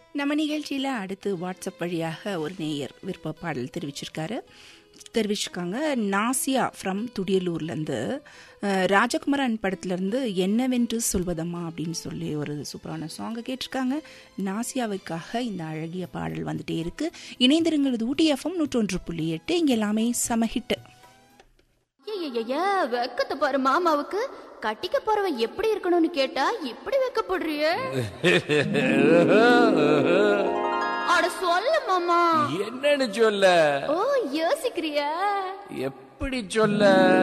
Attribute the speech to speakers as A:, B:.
A: நம்ம நிகழ்ச்சியில் அடுத்து வாட்ஸ்அப் வழியாக ஒரு நேயர் விருப்ப பாடல் தெரிவிச்சிருக்காரு தெரிவிச்சிருக்காங்க நாசியா ஃப்ரம் துடியலூர்லேருந்து ராஜகுமாரன் படத்துலேருந்து என்னவென்று சொல்வதம்மா அப்படின்னு சொல்லி ஒரு சூப்பரான சாங்கை கேட்டிருக்காங்க நாசியாவுக்காக இந்த அழகிய பாடல் வந்துட்டே இருக்கு இணைந்திருங்கிறது ஊட்டி எஃப்எம் நூற்றொன்று புள்ளி எட்டு இங்கே எல்லாமே சமஹிட்டு
B: ஐயய்யய்ய, வெக்கத்தை பாரு மாமாவுக்கு கட்டிக்க போறவன் எப்படி இருக்கணும்னு கேட்டா இப்படி வெக்கப்படுறியே அட சொல்ல மாமா
C: என்னன்னு சொல்ல
B: ஓ யோசிக்கிறியா
C: எப்படி சொல்ல